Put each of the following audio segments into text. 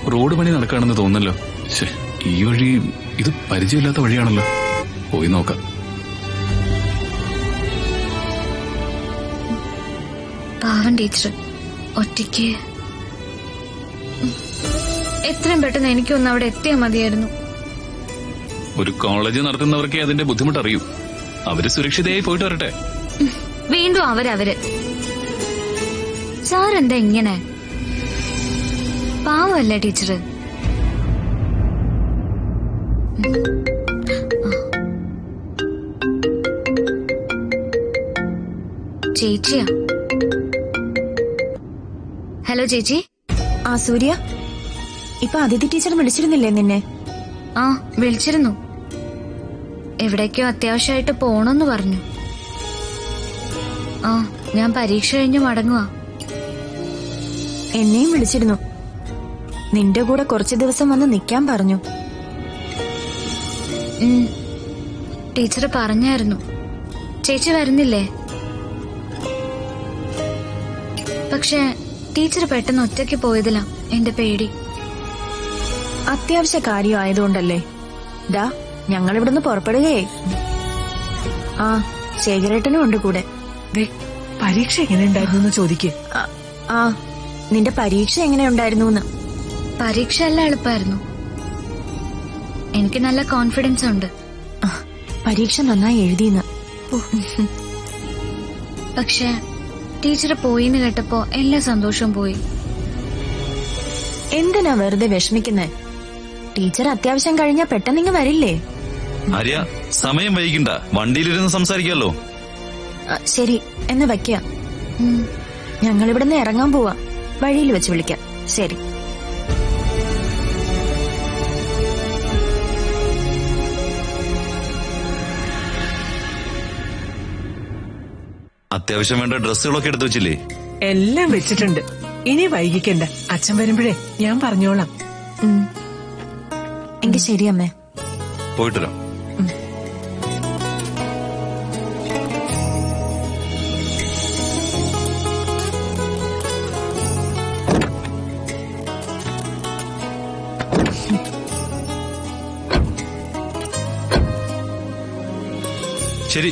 Road പണി നടക്കുകയാണെന്ന് തോന്നുന്നല്ലോ ശ്ശേ, ഈ വഴി ഇത് പരിചയമില്ലാത്ത വഴിയാണല്ലോ പോയി നോക്കാം പാവം ടീച്ചർ ഒറ്റയ്ക്ക് ഉം. എത്രയും പെട്ടെന്ന് എനിക്കൊന്ന് അവിടെ എത്തിയാൽ മതിയായിരുന്നു ഒരു കോളേജ് നടത്തുന്നവർക്കേ അതിന്റെ ബുദ്ധിമുട്ട് അറിയൂ അവര് സുരക്ഷിതയായി പോയിട്ട് വരട്ടെ വീണ്ടും അവരവര് സാർ എന്താ ഇങ്ങനെ പാവല്ലേ ടീച്ചർ ചേച്ചിയാ ഹലോ ചേച്ചി ആ സൂര്യ ഇപ്പൊ അതിഥി ടീച്ചർ വിളിച്ചിരുന്നില്ലേ നിന്നെ ആ വിളിച്ചിരുന്നു എവിടേക്കോ അത്യാവശ്യമായിട്ട് പോണെന്ന് പറഞ്ഞു ആ ഞാൻ പരീക്ഷ കഴിഞ്ഞ് മടങ്ങുവാ എന്നെയും വിളിച്ചിരുന്നു നിന്റെ കൂടെ കുറച്ചു ദിവസം വന്ന് നിക്കാൻ പറഞ്ഞു ഉം. ടീച്ചർ പറഞ്ഞായിരുന്നു ചേച്ചി വരുന്നില്ലേ പക്ഷെ ടീച്ചർ പെട്ടെന്ന് ഒറ്റയ്ക്ക് പോയതിലാ എന്റെ പേടി അത്യാവശ്യ കാര്യം ആയതുകൊണ്ടല്ലേ ദാ ഞങ്ങൾ ഇവിടുന്ന് പുറപ്പെടുകയായി ആ ശേഖരേട്ടനും ഉണ്ട് കൂടെ ദേ, പരീക്ഷ എങ്ങനെയുണ്ടായിരുന്നു എന്ന് ചോദിക്ക് ആ, ആ നിന്റെ പരീക്ഷ എങ്ങനെയുണ്ടായിരുന്നു പരീക്ഷ എല്ലാം എളുപ്പമായിരുന്നു എനിക്ക് നല്ല കോൺഫിഡൻസ് ഉണ്ട് പരീക്ഷ നന്നായി എഴുതിയെന്ന് പക്ഷെ ടീച്ചർ പോയിന്ന് കേട്ടപ്പോ എല്ലാ സന്തോഷവും പോയി എന്തിനാ വെറുതെ വിഷമിക്കുന്നേ ടീച്ചർ അത്യാവശ്യം കഴിഞ്ഞാ പെട്ടെന്നിങ്ങ് വരില്ലേ ആര്യ സമയം വൈകിണ്ട വണ്ടിയിലിരുന്ന് സംസാരിക്കാമല്ലോ ആ, ശരി എന്ന് വയ്ക്കുക ഉം. ഞങ്ങൾ ഇവിടുന്ന് ഇറങ്ങാൻ പോവാ വഴിയിൽ വെച്ച് വിളിക്കാം ശരി അത്യാവശ്യം വേണ്ട ഡ്രസ്സുകളൊക്കെ എടുത്തു വെച്ചില്ലേ എല്ലാം വെച്ചിട്ടുണ്ട് ഇനി വൈകിക്കണ്ട അച്ഛൻ വരുമ്പോഴേ ഞാൻ പറഞ്ഞോളാം ഉം. എങ്കി ശരി അമ്മേ പോയിട്ടരാം ശരി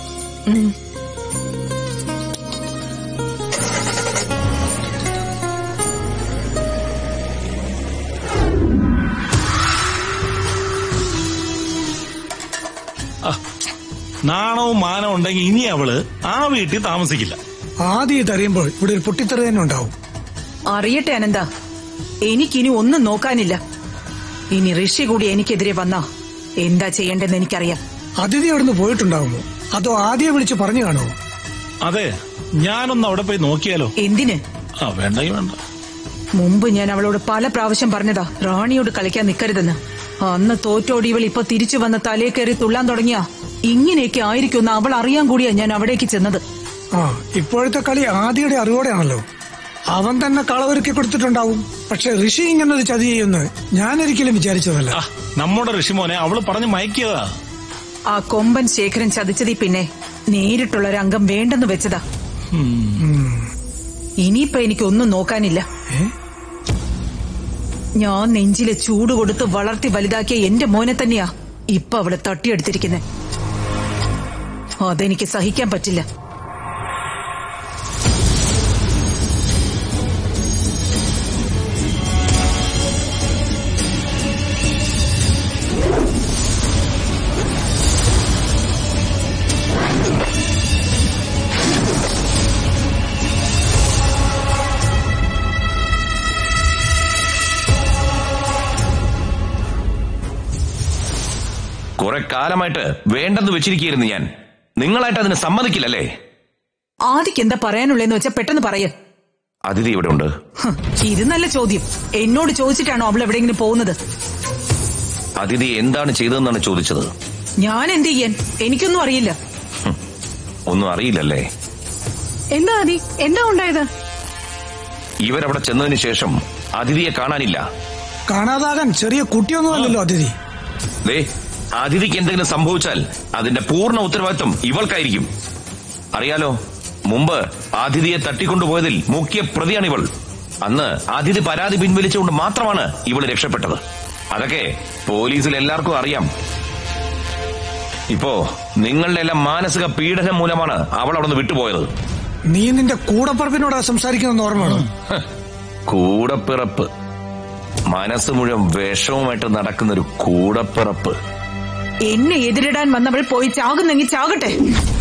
നാണവും മാനവും ഉണ്ടെങ്കിൽ ഇനി അവള് ആ വീട്ടിൽ താമസിക്കില്ല ആദ്യം ഇതറിയുമ്പോൾ ഇവിടെ ഒരു പൊട്ടിത്തെറി തന്നെ ഉണ്ടാവും അറിയട്ടെ അനന്ത എനിക്കിനി ഒന്നും നോക്കാനില്ല ഇനി ഋഷി കൂടി എനിക്കെതിരെ വന്നാ എന്താ ചെയ്യേണ്ടെന്ന് എനിക്കറിയാം അതിഥി അവിടുന്ന് പോയിട്ടുണ്ടാവുമോ അതോ ആദ്യം വിളിച്ച് പറഞ്ഞു കാണുമോ അതെ ഞാനൊന്ന് അവിടെ പോയി നോക്കിയാലോ എന്തിന് ആ വേണ്ടെങ്കിൽ വേണ്ട മുമ്പ് ഞാൻ അവളോട് പല പ്രാവശ്യം പറഞ്ഞതാ റാണിയോട് കളിക്കാൻ നിൽക്കരുതെന്ന് അന്ന് തോറ്റോടി ഇവൾ ഇപ്പൊ തിരിച്ചു വന്ന് തലേ കയറി തുള്ളാൻ തുടങ്ങിയാ ഇങ്ങനെയൊക്കെ ആയിരിക്കുമെന്ന് അവൾ അറിയാൻ കൂടിയാ ഞാൻ അവിടേക്ക് ചെന്നത് ആ ഇപ്പോഴത്തെ കളി ആദ്യയുടെ അറിവോടെയാണല്ലോ അവൻ തന്നെ കളവൊരുക്കി കൊടുത്തിട്ടുണ്ടാവും പക്ഷെ ഋഷി ഇങ്ങനൊരു ചതി ചെയ്യുമെന്ന് ഞാൻ ഒരിക്കലും വിചാരിച്ചതല്ല ആ നമ്മുടെ ഋഷിമോനെ അവള് പറഞ്ഞ് മയക്കിയതാ ആ കൊമ്പൻ ശേഖരൻ ചതിച്ചതി പിന്നെ നേരിട്ടുള്ള ഒരു അംഗം വേണ്ടെന്ന് വെച്ചതാ ഇനിയിപ്പൊ എനിക്കൊന്നും നോക്കാനില്ല ഞാൻ നെഞ്ചിലെ ചൂട് കൊടുത്ത് വളർത്തി വലുതാക്കിയ എന്റെ മോനെ തന്നെയാ ഇപ്പൊ അവള് തട്ടിയെടുത്തിരിക്കുന്നെ അതെനിക്ക് സഹിക്കാൻ പറ്റില്ല കുറെ കാലമായിട്ട് വേണ്ടെന്ന് വെച്ചിരിക്കുന്നു ഞാൻ നിങ്ങളായിട്ട് അതിന് സമ്മതിക്കില്ലല്ലേ ആദിക്ക് എന്താ പറയാനുള്ളതെന്ന് വെച്ചാ പെട്ടെന്ന് പറയ അതിഥി ഇവിടെ ഉണ്ട് ഇത് നല്ല ചോദ്യം എന്നോട് ചോദിച്ചിട്ടാണോ അവൾ എവിടെയെങ്കിലും പോകുന്നത് അതിഥി എന്താണ് ചെയ്തതെന്നാണ് ചോദിച്ചത് ഞാൻ എന്ത് ചെയ്യാൻ എനിക്കൊന്നും അറിയില്ല ഒന്നും അറിയില്ലല്ലേ എന്താ അതി എന്താ ഉണ്ടായത് ഇവരവിടെ ചെന്നതിന് ശേഷം അതിഥിയെ കാണാനില്ല കാണാതാകാൻ ചെറിയ കുട്ടിയൊന്നുമല്ലല്ലോ അതിഥി ദേ അതിഥിക്ക് എന്തെങ്കിലും സംഭവിച്ചാൽ അതിന്റെ പൂർണ്ണ ഉത്തരവാദിത്വം ഇവൾക്കായിരിക്കും അറിയാലോ മുമ്പ് അതിഥിയെ തട്ടിക്കൊണ്ടുപോയതിൽ മുഖ്യ പ്രതിയാണിവൾ അന്ന് അതിഥി പരാതി പിൻവലിച്ചുകൊണ്ട് മാത്രമാണ് ഇവള് രക്ഷപ്പെട്ടത് അതൊക്കെ പോലീസിൽ എല്ലാവർക്കും അറിയാം ഇപ്പോ നിങ്ങളുടെ എല്ലാം മാനസിക പീഡനം മൂലമാണ് അവൾ അവിടെ നിന്ന് വിട്ടുപോയത് നീ നിന്റെ കൂടപ്പറപ്പിനോടാ സംസാരിക്കുന്ന ഓർമ്മയാണ് ഹ്, കൂടപ്പിറപ്പ് മനസ്സ് മുഴുവൻ വിഷവുമായിട്ട് നടക്കുന്നൊരു കൂടപ്പിറപ്പ് എന്നെ എതിരിടാൻ വന്നവൾ പോയി ചാകുന്നെങ്കിൽ ചാകട്ടെ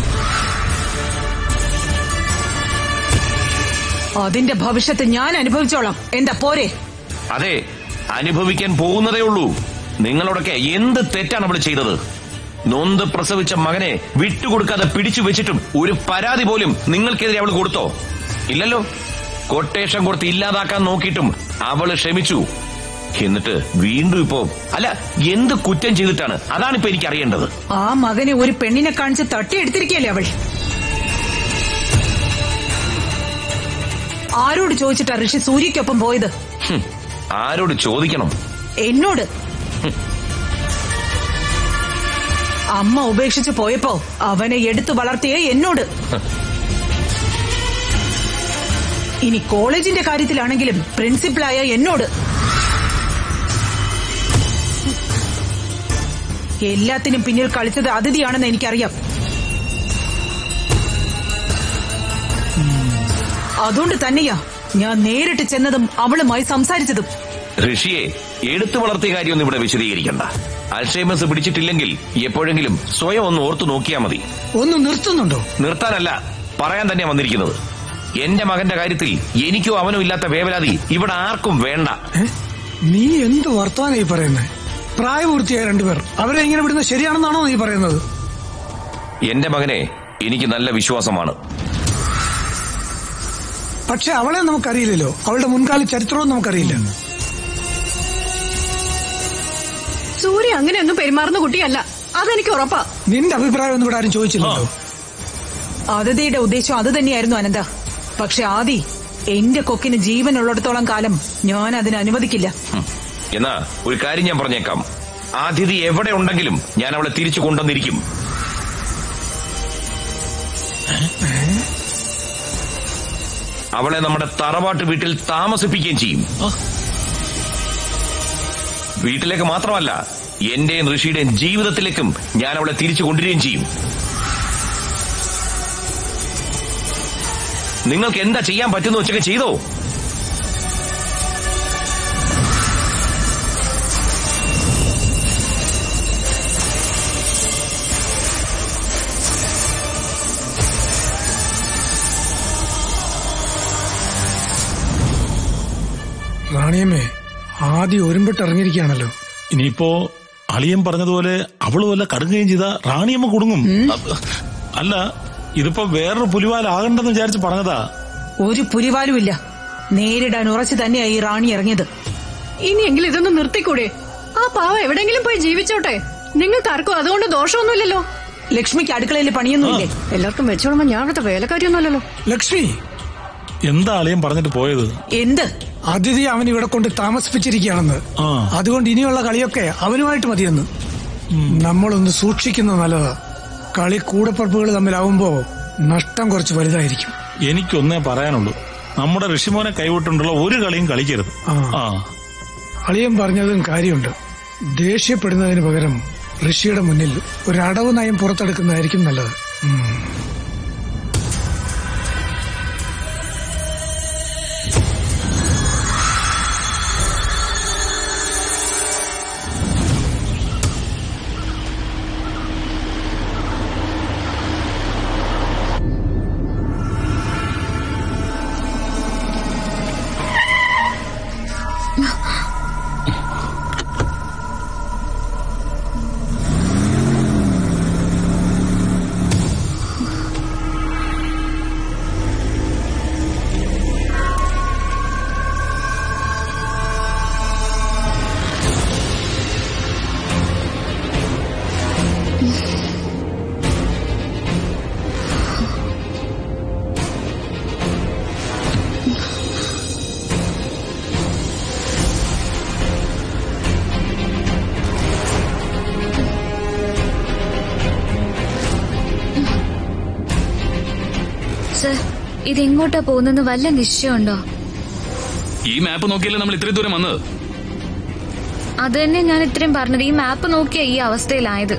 അതിന്റെ ഭവിഷ്യത്ത് ഞാൻ അനുഭവിച്ചോളാം എന്താ പോരെ അതെ അനുഭവിക്കാൻ പോകുന്നതേ ഉള്ളൂ നിങ്ങളോടൊക്കെ എന്ത് തെറ്റാണ് അവൾ ചെയ്തത് നൊന്ത് പ്രസവിച്ച മകനെ വിട്ടുകൊടുക്കാതെ പിടിച്ചു വെച്ചിട്ടും ഒരു പരാതി പോലും നിങ്ങൾക്കെതിരെ അവൾ കൊടുത്തോ ഇല്ലല്ലോ കൊട്ടേഷൻ കൊടുത്ത് ഇല്ലാതാക്കാൻ നോക്കിയിട്ടും അവള് ക്ഷമിച്ചു എന്നിട്ട് വീണ്ടും ഇപ്പോ അല്ല എന്ത് കുറ്റം ചെയ്തിട്ടാണ് അതാണ് ഇപ്പൊ എനിക്ക് അറിയേണ്ടത് ആ മകനെ ഒരു പെണ്ണിനെ കാണിച്ച് തട്ടിയെടുത്തിരിക്കല്ലേ അവൾ ആരോട് ചോദിച്ചിട്ടാ ഋഷി സൂര്യക്കൊപ്പം പോയത് ഹും, ആരോട് ചോദിക്കണം എന്നോട് അമ്മ ഉപേക്ഷിച്ച് പോയപ്പോ അവനെ എടുത്തു വളർത്തിയ എന്നോട് ഇനി കോളേജിന്റെ കാര്യത്തിലാണെങ്കിലും പ്രിൻസിപ്പലായ എന്നോട് എല്ലാത്തിനും പിന്നിൽ കളിച്ചത് അതിഥിയാണെന്ന് എനിക്കറിയാം അതുകൊണ്ട് തന്നെയാ ഞാൻ നേരിട്ട് ചെന്നതും അവളുമായി സംസാരിച്ചതും ഋഷിയെ എടുത്തു വളർത്തിയ കാര്യമൊന്നും ഇവിടെ വിശദീകരിക്കണ്ട അൽഷേമസ് പിടിച്ചിട്ടില്ലെങ്കിൽ എപ്പോഴെങ്കിലും സ്വയം ഒന്ന് ഓർത്തു നോക്കിയാൽ മതി ഒന്ന് നിർത്തുന്നുണ്ടോ നിർത്താനല്ല പറയാൻ തന്നെ വന്നിരിക്കുന്നത് എന്റെ മകന്റെ കാര്യത്തിൽ എനിക്കോ അവനോ ഇല്ലാത്ത വേവലാതി ഇവിടെ ആർക്കും വേണ്ട ഏ? നീ എന്ത് വർത്തമാനായി പറയുന്നത് പ്രായപൂർത്തിയായ രണ്ടുപേർ അവരെ ഇങ്ങനെ വിടുന്നത് ശരിയാണെന്നാണോ നീ പറയുന്നത് എന്റെ മകനെ എനിക്ക് നല്ല വിശ്വാസമാണ് പക്ഷെ അവളെ നമുക്കറിയില്ലല്ലോ അവളുടെ മുൻകാല ചരിത്രവും നമുക്കറിയില്ല സൂര്യ അങ്ങനെയൊന്നും പെരുമാറുന്ന കുട്ടിയല്ല അതെനിക്ക് ഉറപ്പാ നിന്റെ അഭിപ്രായം ഒന്നും ഇവിടെ ആരും ചോദിച്ചില്ലല്ലോ അതിഥിയുടെ ഉദ്ദേശം അത് തന്നെയായിരുന്നു അനന്ത പക്ഷെ ആദി എന്റെ കൊക്കിന് ജീവനുള്ളിടത്തോളം കാലം ഞാൻ അതിന് അനുവദിക്കില്ല ഹും. എന്നാ ഒരു കാര്യം ഞാൻ പറഞ്ഞേക്കാം അതിഥി എവിടെ ഉണ്ടെങ്കിലും ഞാൻ അവളെ തിരിച്ചു കൊണ്ടുവന്നിരിക്കും അവളെ നമ്മുടെ തറവാട്ട് വീട്ടിൽ താമസിപ്പിക്കുകയും ചെയ്യും വീട്ടിലേക്ക് മാത്രമല്ല എന്റെയും ഋഷിയുടെയും ജീവിതത്തിലേക്കും ഞാൻ അവളെ തിരിച്ചു കൊണ്ടുവരികയും ചെയ്യും നിങ്ങൾക്ക് എന്താ ചെയ്യാൻ പറ്റുന്ന വെച്ചൊക്കെ ചെയ്തോ റാണിയമ്മേ ആദ്യം ഒരുമ്പിട്ട് ഇറങ്ങിയിരിക്കുകയാണല്ലോ ഇനിയിപ്പോ അളിയൻ പറഞ്ഞതുപോലെ അവള് വല്ല കടുങ്ങുകയും ചെയ്ത റാണിയമ്മ കുടുങ്ങും അത് അല്ല ഇതിപ്പോ വേറൊരു പുലിവാലാകണ്ടെന്ന് വിചാരിച്ച് പറഞ്ഞതാ ഒരു പുലിവാലുമില്ല നേരിടാൻ ഉറച്ചു തന്നെയായി ഈ റാണി ഇറങ്ങിയത് ഇനിയെങ്കിലും ഇതൊന്ന് നിർത്തിക്കൂടെ ആ പാവ എവിടെങ്കിലും പോയി ജീവിച്ചോട്ടെ നിങ്ങൾക്ക് ആർക്കും അതുകൊണ്ട് ദോഷമൊന്നുമില്ലല്ലോ ലക്ഷ്മിക്ക് അടുക്കളയിൽ പണിയൊന്നുമില്ലേ എല്ലാവർക്കും വെച്ചോളുമ്പോ ഞാൻ അവിടുത്തെ വേലക്കാരിയൊന്നുമല്ലല്ലോ ലക്ഷ്മി എന്താ അളിയൻ പറഞ്ഞിട്ട് പോയത് എന്ത് അതിഥി അവൻ ഇവിടെ കൊണ്ട് താമസിപ്പിച്ചിരിക്കുകയാണെന്ന് ആ. അതുകൊണ്ട് ഇനിയുള്ള കളിയൊക്കെ അവനുമായിട്ട് മതിയെന്ന് നമ്മളൊന്ന് സൂക്ഷിക്കുന്നത് നല്ലതാ കളി കൂടപ്പറപ്പുകൾ തമ്മിലാവുമ്പോ നഷ്ടം കുറച്ച് വലുതായിരിക്കും എനിക്കൊന്നേ പറയാനുള്ളൂ നമ്മുടെ ഋഷിമോനെ കൈവിട്ടുണ്ടുള്ള ഒരു കളിയും കളിക്കരുത് ആ. ആ അളിയൻ പറഞ്ഞതും കാര്യമുണ്ട് ദേഷ്യപ്പെടുന്നതിന് പകരം ഋഷിയുടെ മുന്നിൽ ഒരു അടവ് നയം പുറത്തെടുക്കുന്നതായിരിക്കും നല്ലത് ഉം. സർ ഇതെങ്ങോട്ടാ പോകുന്നെന്ന് വല്ല നിശ്ചയമുണ്ടോ ഈ മാപ്പ് നോക്കിയല്ലേ നമ്മൾ ഇത്രയും ദൂരം വന്നത് അത് തന്നെ ഞാൻ ഇത്രയും പറഞ്ഞത് ഈ മാപ്പ് നോക്കിയാ ഈ അവസ്ഥയിലായത്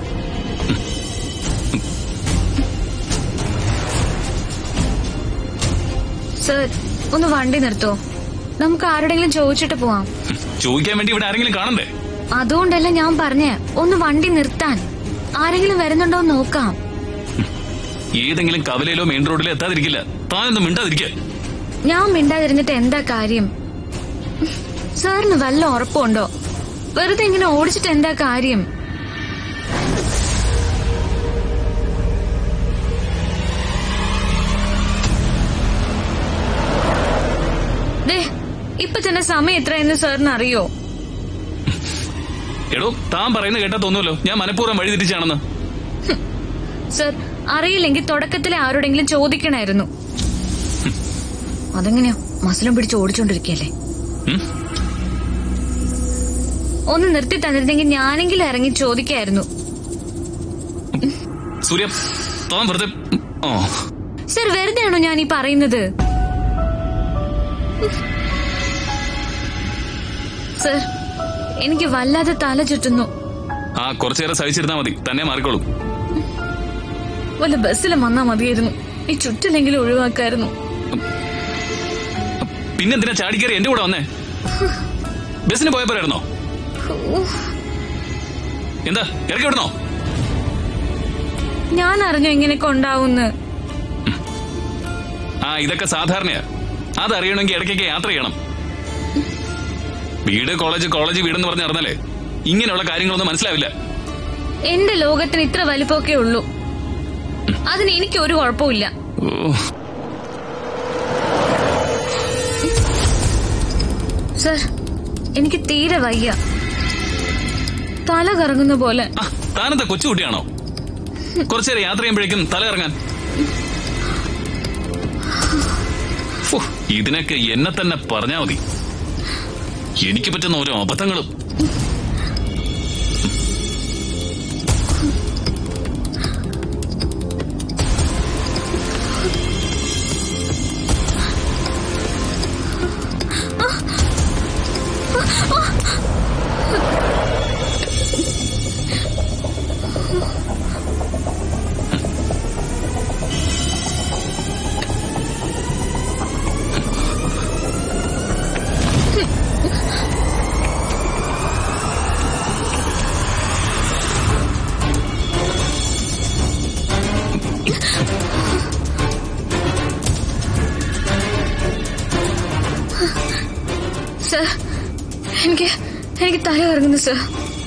സർ ഒന്ന് വണ്ടി നിർത്തോ നമുക്ക് ആരോടെങ്കിലും ചോദിച്ചിട്ട് പോവാം ചോദിക്കാൻ വേണ്ടി ഇവിടെ ആരെങ്കിലും കാണണ്ടേ അതുകൊണ്ടല്ല ഞാൻ പറഞ്ഞേ ഒന്ന് വണ്ടി നിർത്താൻ ആരെങ്കിലും വരുന്നുണ്ടോ എന്ന് നോക്കാം ഏതെങ്കിലും കവലയിലോ മെയിൻ റോഡിലോ എത്താതിരിക്കില്ല താനൊന്നും മിണ്ടാതിരിക്കുക ഞാൻ മിണ്ടാതിരുന്നിട്ട് എന്താ കാര്യം സാറിന് വല്ല ഉറപ്പുണ്ടോ വെറുതെ ഇങ്ങനെ ഓടിച്ചിട്ട് എന്താ കാര്യം ദേ ഇപ്പൊ തന്നെ സമയം എത്രയെന്ന് സാറിന് അറിയോ എടോ താൻ പറയുന്നത് കേട്ടാ തോന്നുമല്ലോ ഞാൻ മനഃപൂർവ്വം വഴി തിരിച്ചാണെന്ന് സർ അറിയില്ലെങ്കിൽ തുടക്കത്തിൽ ആരോടെങ്കിലും ചോദിക്കണായിരുന്നു അതെങ്ങനെയാ മസിലും പിടിച്ച് ഓടിച്ചോണ്ടിരിക്കല്ലേ ഉം? ഒന്ന് നിർത്തി തന്നിരുന്നെങ്കിൽ ഞാനെങ്കിലും ഇറങ്ങി ചോദിക്കായിരുന്നു സൂര്യ താൻ വെറുതെ ഓ സർ വെറുതെയാണോ ഞാൻ ഈ പറയുന്നത് സർ എനിക്ക് വല്ലാതെ തല ചുറ്റുന്നു ആ കുറച്ചേറെ സഹിച്ചിരുന്നാ മതി തന്നെ മാറിക്കോളും വല്ല ബസ്സിലും വന്നാ മതിയായിരുന്നു ഈ ചുറ്റിലെങ്കിലും ഒഴിവാക്കായിരുന്നു പിന്നെന്തിനാ ചാടിക്കയറി എന്റെ കൂടെ വന്നേ ബസ്സിന് പോയപ്പോഴായിരുന്നോ എന്താ ഇറക്കി വിടണോ ഞാൻ അറിഞ്ഞു ഇങ്ങനെയൊക്കെ ഉണ്ടാവുന്ന് ആ ഇതൊക്കെ സാധാരണയാ അതറിയണമെങ്കിൽ ഇടയ്ക്കൊക്കെ യാത്ര ചെയ്യണം വീട് കോളേജ് കോളേജ് വീടെന്ന് പറഞ്ഞ് നടന്നാലേ ഇങ്ങനെയുള്ള കാര്യങ്ങളൊന്നും മനസ്സിലാവില്ല എന്റെ ലോകത്തിന് ഇത്ര വലിപ്പമൊക്കെ ഉള്ളൂ അതിന് എനിക്ക് ഒരു കുഴപ്പമില്ല ഓ സർ എനിക്ക് തീരെ വയ്യ തല കറങ്ങുന്ന പോലെ ആ താനെന്താ കൊച്ചുകുട്ടിയാണോ കുറച്ചേരം യാത്ര ചെയ്യുമ്പോഴേക്കും തല ഇറങ്ങാൻ ഫു, ഇതിനൊക്കെ എന്നെ തന്നെ പറഞ്ഞാ മതി എനിക്ക് പറ്റുന്ന ഓരോ അബദ്ധങ്ങളും സർ എനിക്ക് എനിക്ക് തല കറങ്ങുന്നു സർ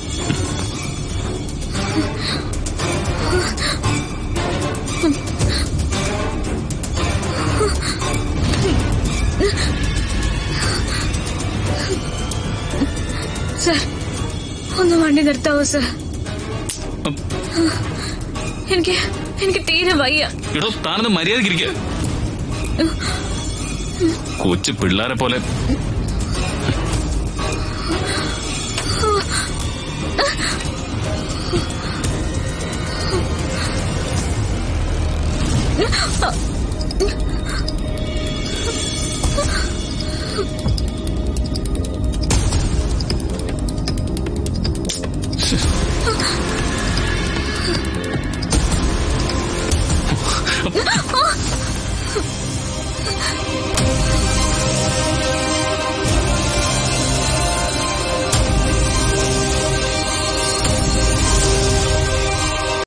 സർ ഒന്ന് വണ്ടി നിർത്താവോ സർ എനിക്ക് എനിക്ക് തീരെ വയ്യ എടോ താനൊന്ന് മര്യാദക്ക് ഇരിക്കുക കൊച്ചു പിള്ളേരെ പോലെ